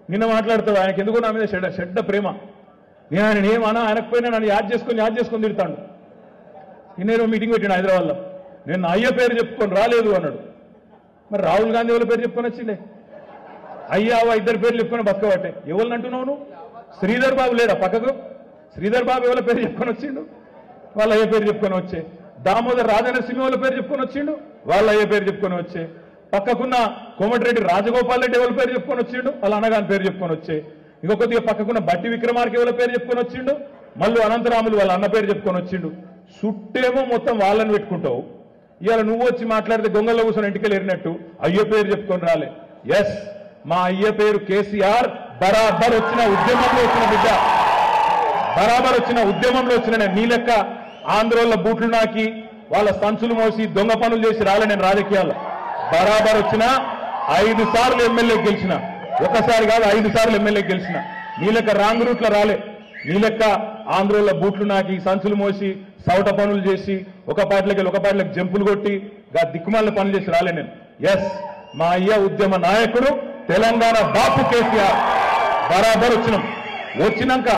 నిన్న మాట్లాడుతాడు ఆయనకి ఎందుకో నా మీద చెడ్డ చెడ్డ ప్రేమ నేను ఆయన ఏమన్నా ఆయనకు పోయినా నన్ను యాద్ చేసుకొని యాద్ చేసుకొని తిడతాడు నిన్నేరో మీటింగ్ పెట్టాడు హైదరాబాద్లో నేను నా అయ్య పేరు చెప్పుకొని రాలేదు అన్నాడు మరి రాహుల్ గాంధీ వాళ్ళ పేరు చెప్పుకొని వచ్చిండే అయ్యావా ఇద్దరు పేర్లు చెప్పుకొని బతకబట్టే ఎవరిని అంటున్నావు నువ్వు శ్రీధర్ బాబు లేడా పక్కకు శ్రీధర్ బాబు ఎవరి పేరు చెప్పుకొని వచ్చిండు వాళ్ళ అయ్య పేరు చెప్పుకొని వచ్చే దామోదర్ రాజనరసింహ వాళ్ళ పేరు చెప్పుకొని వచ్చిండు వాళ్ళ అయ్య పేరు చెప్పుకొని వచ్చే పక్కకున్న కోమటిరెడ్డి రాజగోపాల్ రెడ్డి ఎవరి పేరు చెప్పుకొని వచ్చిండు వాళ్ళ అన్నగాని పేరు చెప్పుకొని వచ్చే ఇంకో కొద్దిగా పక్కకున్న బట్టి విక్రమార్క ఎవరి పేరు చెప్పుకొని వచ్చిండు మళ్ళీ అనంతరాములు వాళ్ళ అన్న పేరు చెప్పుకొని వచ్చిండు చుట్టేమో మొత్తం వాళ్ళని పెట్టుకుంటావు ఇవాళ నువ్వు వచ్చి మాట్లాడితే గొంగల్లో కూర్చొని ఇంటికి వెళ్ళినట్టు అయ్యో పేరు చెప్పుకొని రాలే ఎస్ మా అయ్య పేరు కేసీఆర్ బరాబర్ వచ్చిన ఉద్యమంలో వచ్చిన బిడ్డ బరాబర్ వచ్చిన ఉద్యమంలో వచ్చిన నేను నీ లెక్క ఆంధ్రోళ్ళ బూట్లు నాకి వాళ్ళ సంచులు మోసి దొంగ పనులు చేసి రాలే నేను రాజకీయాల్లో బరాబర్ వచ్చిన ఐదు సార్లు ఎమ్మెల్యే గెలిచిన ఒకసారి కాదు ఐదు సార్లు ఎమ్మెల్యే గెలిచిన నీ లెక్క రాంగ్ రూట్లో రాలే నీ లెక్క ఆంధ్రోళ్ళ బూట్లు నాకి సంచులు మోసి సౌట పనులు చేసి ఒక పాటలకి ఒక పాటలకు జంపులు కొట్టి గా దిక్కుమాల పనులు చేసి రాలే నేను ఎస్ మా అయ్య ఉద్యమ నాయకుడు తెలంగాణ బాపు కేసీఆర్ బరాబర్ వచ్చినాం వచ్చినాక